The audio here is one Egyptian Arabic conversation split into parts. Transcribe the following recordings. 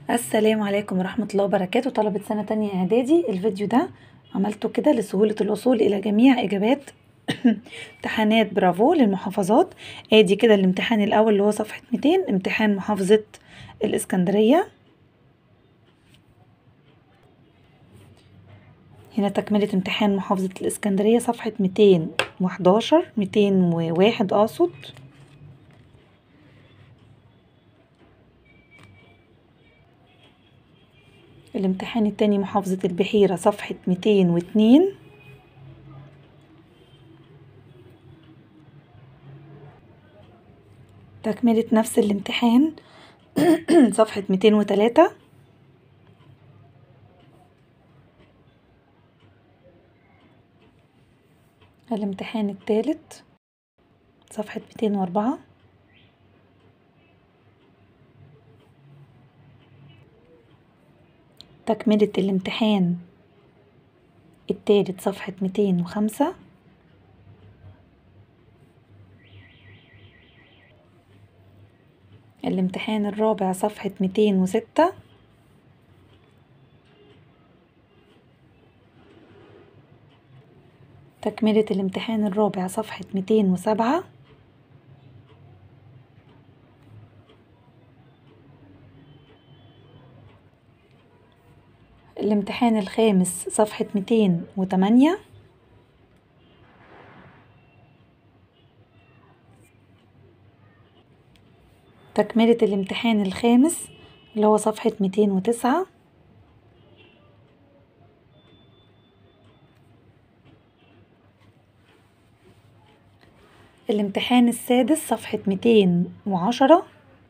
السلام عليكم ورحمة الله وبركاته طلبة سنة تانية إعدادي الفيديو ده عملته كده لسهولة الوصول إلى جميع إجابات امتحانات برافو للمحافظات ادي كده الامتحان الأول اللي هو صفحة 200 امتحان محافظة الإسكندرية هنا تكملة امتحان محافظة الإسكندرية صفحة 211 201 أقصد الامتحان التاني محافظة البحيرة صفحة ميتين واتنين تكملة نفس الامتحان صفحة ميتين وتلاتة الامتحان التالت صفحة ميتين وأربعة تكملة الامتحان التالت صفحة ميتين وخمسة الامتحان الرابع صفحة ميتين وستة تكملة الامتحان الرابع صفحة ميتين وسبعة الامتحان الخامس صفحة ميتين وتمانية تكملة الامتحان الخامس اللي هو صفحة ميتين وتسعة الامتحان السادس صفحة ميتين وعشرة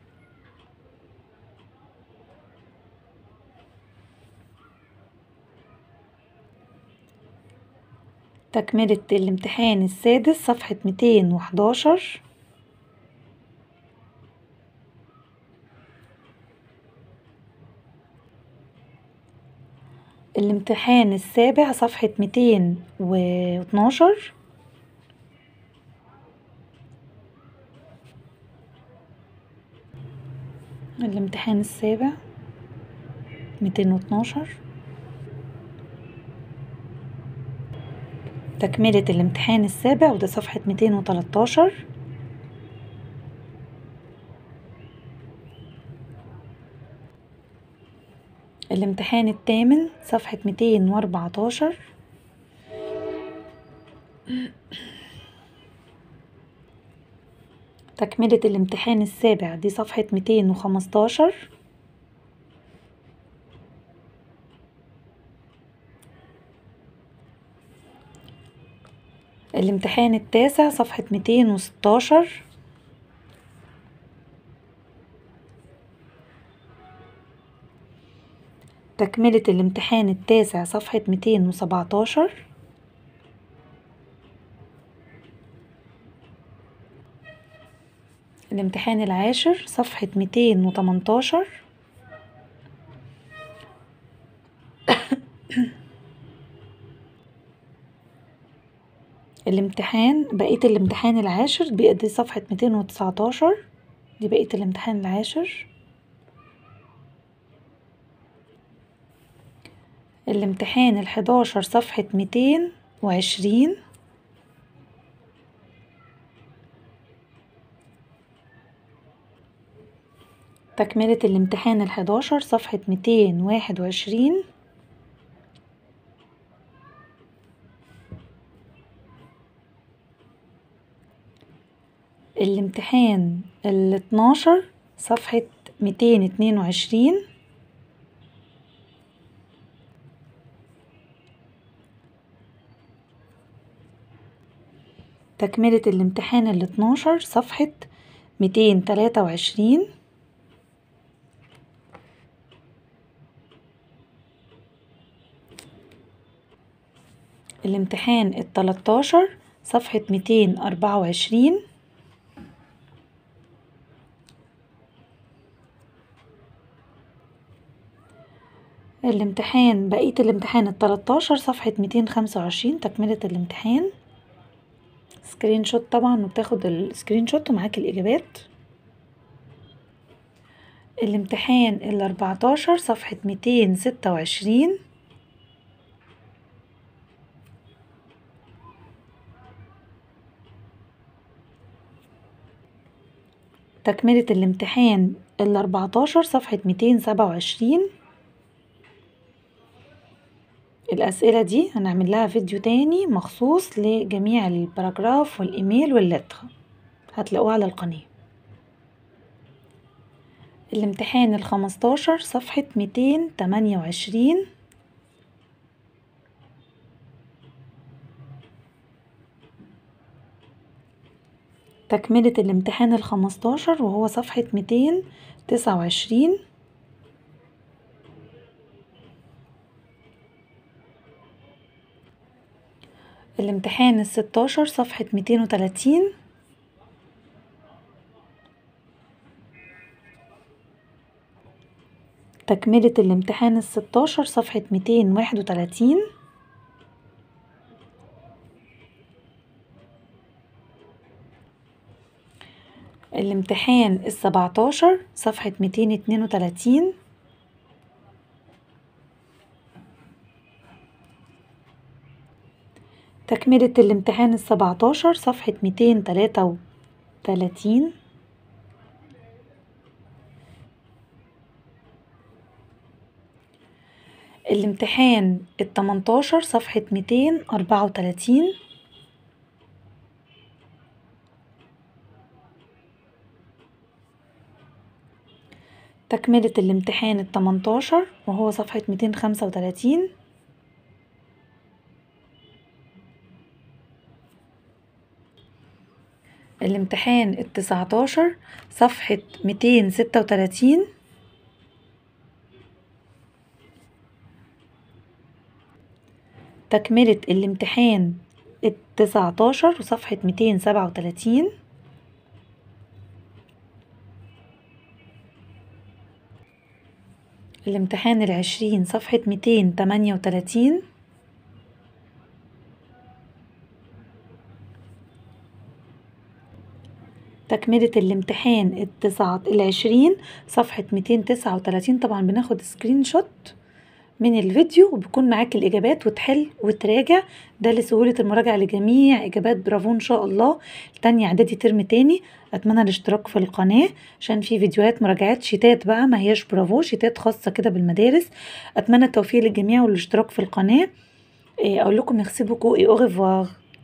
تكملة الامتحان السادس صفحة ميتين وحداشر الامتحان السابع صفحة ميتين واتناشر الامتحان السابع ميتين واتناشر تكملة الامتحان السابع وده صفحة ميتين وتلاتاشر الامتحان الثامن صفحة ميتين واربعتاشر تكملة الامتحان السابع دي صفحة ميتين وخمستاشر الامتحان التاسع صفحة ميتين وستاشر تكملة الامتحان التاسع صفحة ميتين وسبعتاشر الامتحان العاشر صفحة ميتين وتمنتاشر الامتحان بقية الامتحان العاشر دي صفحة ميتين وتسعتاشر دي بقية الامتحان العاشر الامتحان الحداشر صفحة ميتين وعشرين تكملة الامتحان الحداشر صفحة ميتين واحد وعشرين الامتحان الاتناشر صفحة ميتين اتنين وعشرين تكملة الامتحان الاتناشر صفحة ميتين تلاتة وعشرين الامتحان التلاتاشر صفحة ميتين أربعة وعشرين الامتحان بقية الامتحان التلاتاشر صفحة ميتين خمسة وعشرين تكملة الامتحان سكرين شوت طبعا وبتاخد السكرين شوت ومعاك الإجابات الامتحان الأربعتاشر صفحة ميتين ستة وعشرين تكملة الامتحان الأربعتاشر صفحة ميتين سبعة وعشرين الأسئلة دي هنعمل لها فيديو تاني مخصوص لجميع الباراجراف والإيميل واللتر هتلاقوه على القناة الامتحان الخمستاشر صفحة ميتين تمانية وعشرين تكملة الامتحان الخمستاشر وهو صفحة ميتين تسعة وعشرين الامتحان الستاشر صفحة ميتين وتلاتين تكملة الامتحان الستاشر صفحة ميتين واحد وتلاتين الامتحان السبعتاشر صفحة ميتين اتنين وتلاتين تكملة الامتحان السبعتاشر صفحة ميتين تلاتة وتلاتين الامتحان التمنتاشر صفحة ميتين أربعة وتلاتين تكملة الامتحان التمنتاشر وهو صفحة ميتين خمسة وتلاتين الامتحان التسعتاشر صفحة ميتين ستة وتلاتين تكملة الامتحان التسعتاشر وصفحة ميتين سبعة وتلاتين الامتحان العشرين صفحة ميتين تمانية وتلاتين تكملة الامتحان التسعة العشرين صفحة ميتين تسعة وتلاتين طبعا بناخد سكرين شوت من الفيديو وبيكون معاك الإجابات وتحل وتراجع ده لسهولة المراجعة لجميع إجابات برافو إن شاء الله تانية إعدادي ترم تاني أتمنى الاشتراك في القناة عشان في فيديوهات مراجعات شيتات بقى ما هياش برافو شيتات خاصة كده بالمدارس أتمنى التوفيق للجميع والاشتراك في القناة أقول لكم ميرسي بوكو إي أو ريفوار